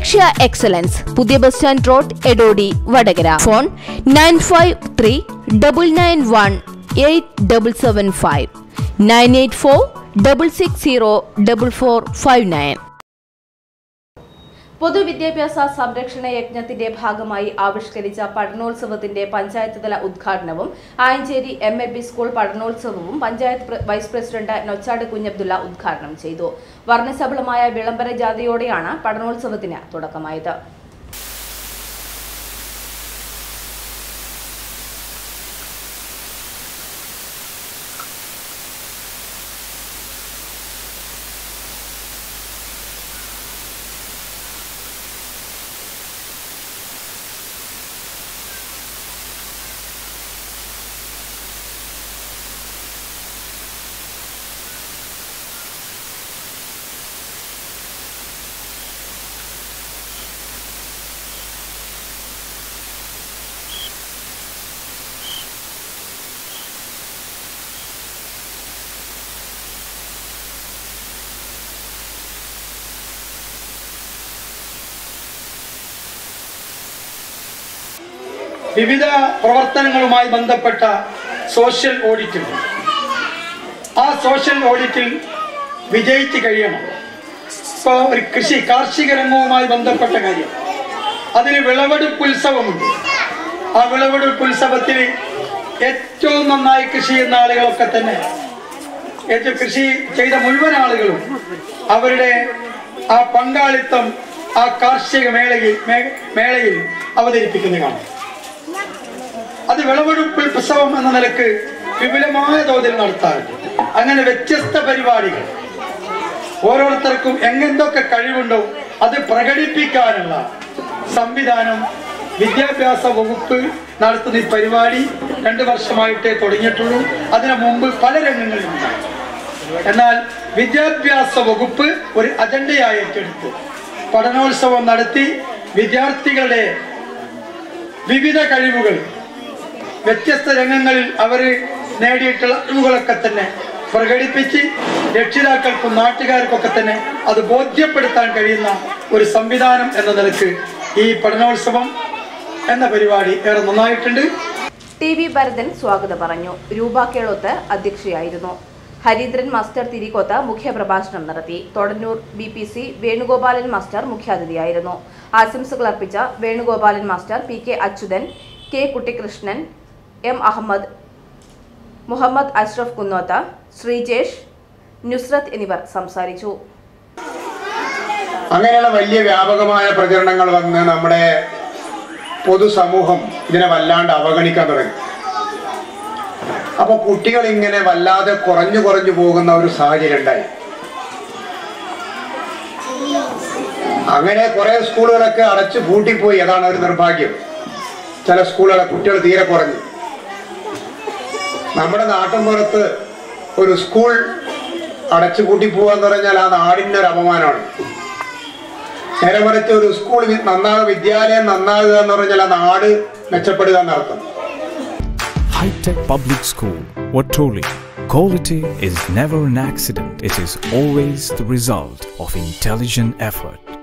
ലക്ഷ്യ excellence പുതിയ bus stand road Edodi Vadakara phone nine five three double nine one eight double seven five nine eight four double six zero double four five nine പൊതുവിദ്യാഭ്യാസ സംരക്ഷണ യജ്ഞത്തിന്റെ ഭാഗമായി ആവിഷ്കരിച്ച പഠനോത്സവത്തിന്റെ പഞ്ചായത്ത് തല ഉദ്ഘാടനവും Ayancheri M A B school പഠനോത്സവവും പഞ്ചായത്ത് പ്ര- വൈസ് പ്രസിഡന്റ് നൊച്ചാട് കുഞ്ഞബ്ദുള്ള ഉദ്ഘാടനം ചെയ്തു വർണ്ണശബളമായ വിളംബര ജാഥയോടെയാണ് പഠനോത്സവത്തിന് തുടക്കമായത് വിവിധ പ്രവർത്തനങ്ങളുമായി ബന്ധപ്പെട്ട സോഷ്യൽ ഓഡിറ്റിൽ ആ സോഷ്യൽ ഓഡിറ്റിൽ വിജയിച്ച് കഴിയണം ഇപ്പോൾ ഒരു കൃഷി കാർഷിക രംഗവുമായി ബന്ധപ്പെട്ട കാര്യം അതിന് വിളവെടുപ്പ് ഉത്സവമുണ്ട് ആ വിളവെടുപ്പ് ഉത്സവത്തിൽ ഏറ്റവും നന്നായി കൃഷി ചെയ്യുന്ന ആളുകളൊക്കെ തന്നെ ഏറ്റവും കൃഷി ചെയ്ത മുഴുവൻ ആളുകളും അവരുടെ ആ പങ്കാളിത്തം ആ കാർഷിക മേളയിൽ മേ- മേളയിൽ അവതരിപ്പിക്കുന്ന കാണാം അത് വിളവെടുപ്പ് ഉത്സവം എന്ന നിലക്ക് വിപുലമായ തോതിൽ നടത്താറുണ്ട് അങ്ങനെ വ്യത്യസ്ത പരിപാടികൾ ഓരോരുത്തർക്കും എങ്ങെന്തൊക്കെ കഴിവുണ്ടോ അത് പ്രകടിപ്പിക്കാനുള്ള സംവിധാനം വിദ്യാഭ്യാസ വകുപ്പ് നടത്തുന്ന ഈ പരിപാടി രണ്ടു വർഷമായിട്ടേ തുടങ്ങിയിട്ടുള്ളൂ അതിനു മുമ്പ് പല രംഗങ്ങളിലും ഉണ്ടായി. എന്നാൽ വിദ്യാഭ്യാസ വകുപ്പ് ഒരു അജണ്ടയായി ഏറ്റെടുത്ത് പഠനോത്സവം നടത്തി വിദ്യാർത്ഥികളുടെ വിവിധ കഴിവുകൾ വ്യത്യസ്ത രംഗങ്ങളിൽ അവർ നേടിയിട്ടുള്ള അറിവുകളൊക്കെ തന്നെ പ്രകടിപ്പിച്ച് രക്ഷിതാക്കൾക്കും നാട്ടുകാർക്കൊക്കെ തന്നെ അത് ബോധ്യപ്പെടുത്താൻ കഴിയുന്ന ഒരു സംവിധാനം എന്ന നിലക്ക് ഈ പഠനോത്സവം എന്ന പരിപാടി ഏറെ നന്നായിട്ടുണ്ട് ടി വി ഭരതൻ സ്വാഗതം പറഞ്ഞു രൂപ കേളോത്ത് അധ്യക്ഷയായിരുന്നു ഹരീന്ദ്രൻ മാസ്റ്റർ തിരികോത്ത് മുഖ്യപ്രഭാഷണം നടത്തി Thodannur B P C Venugopalan master മുഖ്യാതിഥിയായിരുന്നു ആശംസകൾ അർപ്പിച്ച Venugopalan master P K Achuthan K Kuttikrishnan M Ahmed Muhammad Ashraf Kunnoth Sreejesh Nusrath എന്നിവർ സംസാരിച്ചു അങ്ങനെയുള്ള വലിയ വ്യാപകമായ പ്രചരണങ്ങൾ വന്ന് നമ്മുടെ പൊതുസമൂഹം ഇതിനെ വല്ലാണ്ട് അവഗണിക്കാൻ തുടങ്ങി അപ്പൊ കുട്ടികൾ ഇങ്ങനെ വല്ലാതെ കുറഞ്ഞു കുറഞ്ഞു പോകുന്ന ഒരു സാഹചര്യം ഉണ്ടായി അങ്ങനെ കുറെ സ്കൂളുകളൊക്കെ അടച്ചു പൂട്ടിപ്പോയി അതാണ് ഒരു നിർഭാഗ്യം ചില സ്കൂളുകളെ കുട്ടികൾ തീരെ കുറഞ്ഞു നമ്മുടെ നാട്ടിൻപുറത്ത് ഒരു സ്കൂൾ അടച്ചു പൂട്ടി പോവാന്ന് പറഞ്ഞാൽ ആ നാടിൻ്റെ ഒരു അപമാനമാണ് നേരെ മറിച്ച് ഒരു സ്കൂൾ വി- നന്നാകുക വിദ്യാലയം നന്നാകുക എന്ന് പറഞ്ഞാൽ ആ നാട് മെച്ചപ്പെടുക എന്നർത്ഥം High Tech Public School, Watroli. Quality is never an accident, it is always the result of intelligent effort.